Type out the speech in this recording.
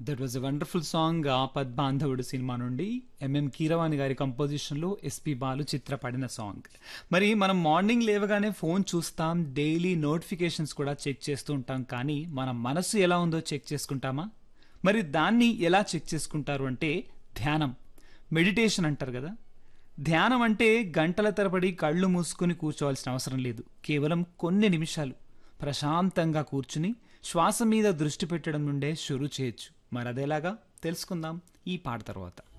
that was a wonderful song Aapadbandhavudu cinema నుండి MM Keeravani గారి కంపోజిషన్లో SP Balu చిత్ర పాడిన సాంగ్ మరి మనం మార్నింగ్ లేవగానే ఫోన్ చూస్తాం డైలీ నోటిఫికేషన్స్ కూడా చెక్ చేస్తూ ఉంటాం కానీ మన మనసు ఎలా ఉందో చెక్ చేసుకుంటామా మరి దాన్ని ఎలా చెక్ చేసుకుంటారు అంటే ధ్యానం మెడిటేషన్ అంటారు కదా ధ్యానం అంటే గంటల తరబడి కళ్ళు మూసుకుని కూర్చోవాల్సిన అవసరం లేదు కేవలం కొన్ని నిమిషాలు ప్రశాంతంగా కూర్చుని శ్వాస మీద దృష్టి పెట్టడం నుండే షురు చేయొచ్చు మరి అదేలాగా తెలుసుకుందాం ఈ పాట తర్వాత